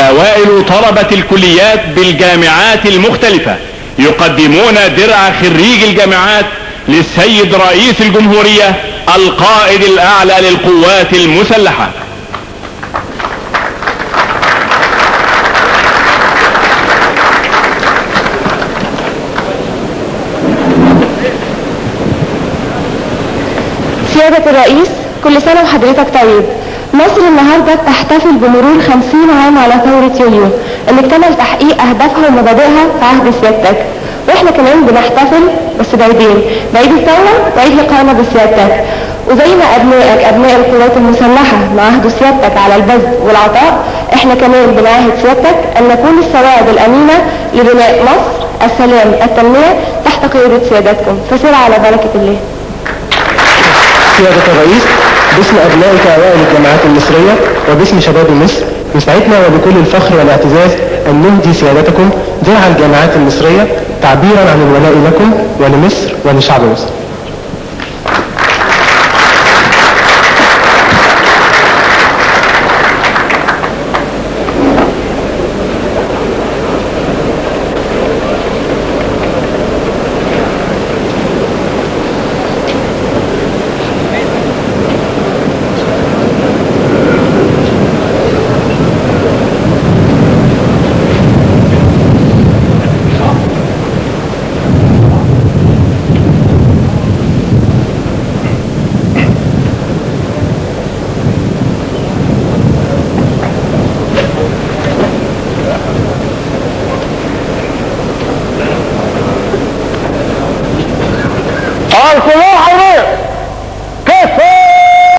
أوائل طلبة الكليات بالجامعات المختلفة يقدمون درع خريج الجامعات للسيد رئيس الجمهورية القائد الأعلى للقوات المسلحة سيادة الرئيس كل سنة وحضرتك طيب مصر النهاردة بتحتفل بمرور 50 عام على ثورة يوليو اللي اكتمل تحقيق أهدافها ومبادئها في عهد سيادتك واحنا كمان بنحتفل بس بعيدين بعيد الثورة وعيد لقائنا بسيادتك وزي ما أبنائك أبناء القوات المسلحة معاهدوا سيادتك على البذل والعطاء احنا كمان بنعاهد سيادتك أن نكون السواعد الأمينة لبناء مصر السلام التنمية تحت قيادة سيادتكم فسير على بركة الله سيادة الرئيس باسم أبنائك أوائل الجامعات المصرية وباسم شباب مصر يسعدنا وبكل الفخر والاعتزاز أن نهدي سيادتكم درع الجامعات المصرية تعبيرا عن الولاء لكم ولمصر ولشعب مصر